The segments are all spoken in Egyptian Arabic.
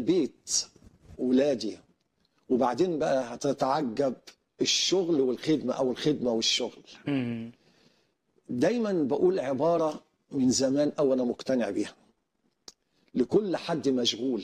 البيت ولادي وبعدين بقى هتتعجب الشغل والخدمة أو الخدمة والشغل مم. دايما بقول عبارة من زمان أو أنا مقتنع بيها لكل حد مشغول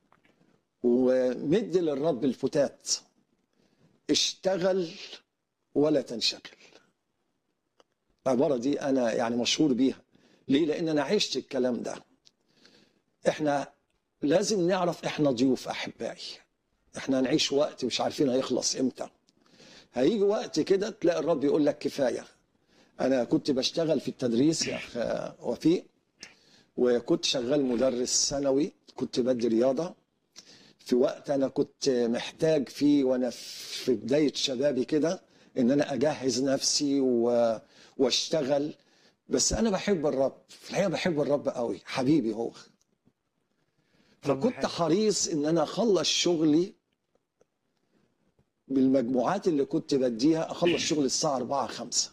ومد للرب الفتات اشتغل ولا تنشغل العبارة دي أنا يعني مشهور بيها ليه؟ لأن أنا عشت الكلام ده احنا لازم نعرف احنا ضيوف أحبائي احنا هنعيش وقت مش عارفين هيخلص امتى هيجي وقت كده تلاقي الرب يقول لك كفاية انا كنت بشتغل في التدريس يا اخ وفيق وكنت شغال مدرس ثانوي كنت بدي رياضه في وقت انا كنت محتاج فيه وانا في بدايه شبابي كده ان انا اجهز نفسي و... واشتغل بس انا بحب الرب في الحقيقه بحب الرب قوي حبيبي هو رب فكنت حلو. حريص ان انا اخلص شغلي بالمجموعات اللي كنت بديها اخلص شغل الساعه 4 5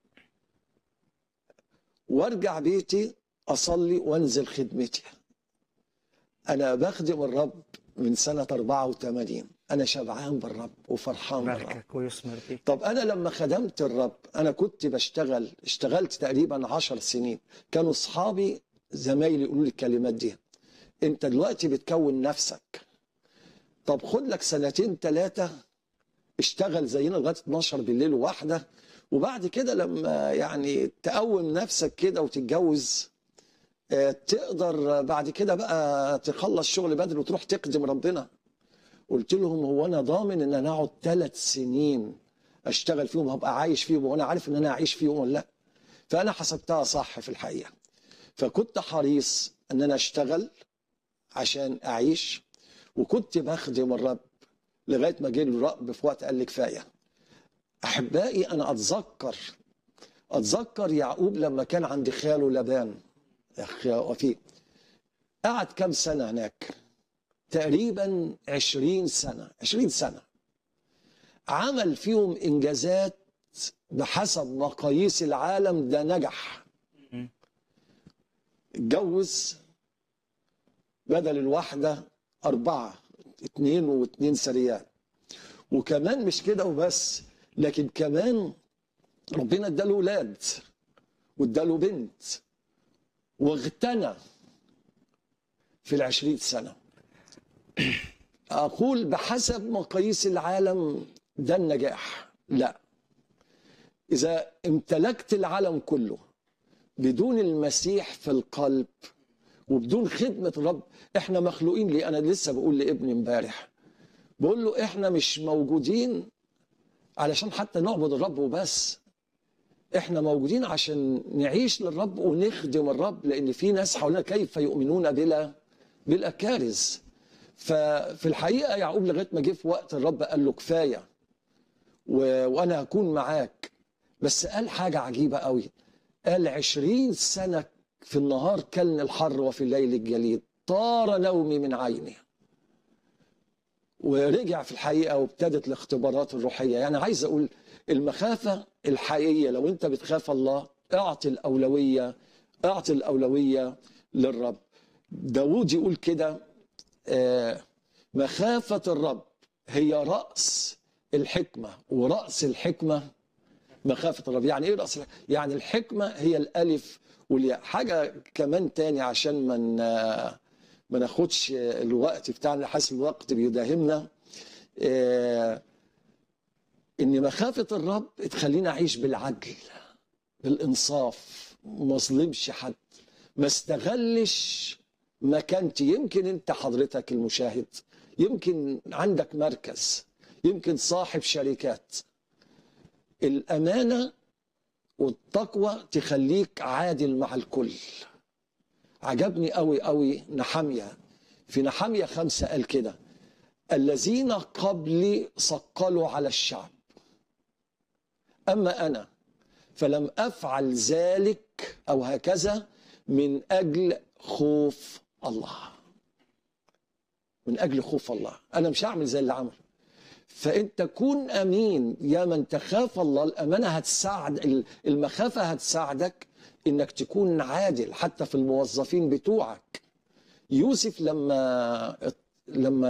وارجع بيتي اصلي وانزل خدمتي انا بخدم الرب من سنه 84 انا شبعان بالرب وفرحان بالرب باركك ويثمر فيك طب انا لما خدمت الرب انا كنت بشتغل اشتغلت تقريبا عشر سنين كانوا اصحابي زمايلي يقولوا لي الكلمات دي انت دلوقتي بتكون نفسك طب خد لك سنتين ثلاثه اشتغل زينا لغايه 12 بالليل وواحده وبعد كده لما يعني تقوم نفسك كده وتتجوز آه، تقدر بعد كده بقى تخلص شغل بدري وتروح تخدم ربنا قلت لهم هو انا ضامن ان انا اقعد ثلاث سنين اشتغل فيهم هبقى عايش فيهم وانا عارف ان انا اعيش فيهم ولا لا فانا حسبتها صح في الحقيقه فكنت حريص ان انا اشتغل عشان اعيش وكنت بخدم الرب لغايه ما جه الرب في وقت قال لي كفايه احبائي انا اتذكر اتذكر يعقوب لما كان عند خاله لبان يا اخي وفيق قعد كام سنه هناك تقريبا عشرين سنة عشرين سنة عمل فيهم إنجازات بحسب مقاييس العالم ده نجح اتجوز بدل الواحدة أربعة اتنين واتنين سريات وكمان مش كده وبس لكن كمان ربنا اداله ولاد واداله بنت واغتنى في العشرين سنة أقول بحسب مقاييس العالم ده النجاح لا إذا امتلكت العالم كله بدون المسيح في القلب وبدون خدمة الرب احنا مخلوقين ليه أنا لسه بقول لابني امبارح بقول له احنا مش موجودين علشان حتى نعبد الرب وبس احنا موجودين عشان نعيش للرب ونخدم الرب لان في ناس حولنا كيف يؤمنون بلا بلا كارث ففي الحقيقه يعقوب لغايه ما جه في وقت الرب قال له كفايه و... وانا هكون معاك بس قال حاجه عجيبه قوي قال عشرين سنه في النهار كلن الحر وفي الليل الجليد طار نومي من عيني ورجع في الحقيقه وابتدت الاختبارات الروحيه يعني عايز اقول المخافه الحقيقيه لو انت بتخاف الله اعطي الاولويه اعطي الاولويه للرب داود يقول كده آه، مخافه الرب هي راس الحكمه وراس الحكمه مخافه الرب يعني ايه راس الحكمه يعني الحكمه هي الالف والياء حاجه كمان تاني عشان ما من ما ناخدش الوقت بتاعنا حاسس الوقت بيداهمنا آه، ان مخافه الرب تخليني اعيش بالعدل بالانصاف ما اظلمش حد ما استغلش مكانتي يمكن انت حضرتك المشاهد يمكن عندك مركز يمكن صاحب شركات الامانه والتقوى تخليك عادل مع الكل عجبني قوي قوي نحامية في نحامية خمسة قال كده الذين قبلي صقلوا على الشعب أما أنا فلم أفعل ذلك أو هكذا من أجل خوف الله من أجل خوف الله أنا مش هعمل زي اللي عمل فأنت كون أمين يا من تخاف الله الأمانة هتساعد المخافة هتساعدك انك تكون عادل حتى في الموظفين بتوعك يوسف لما لما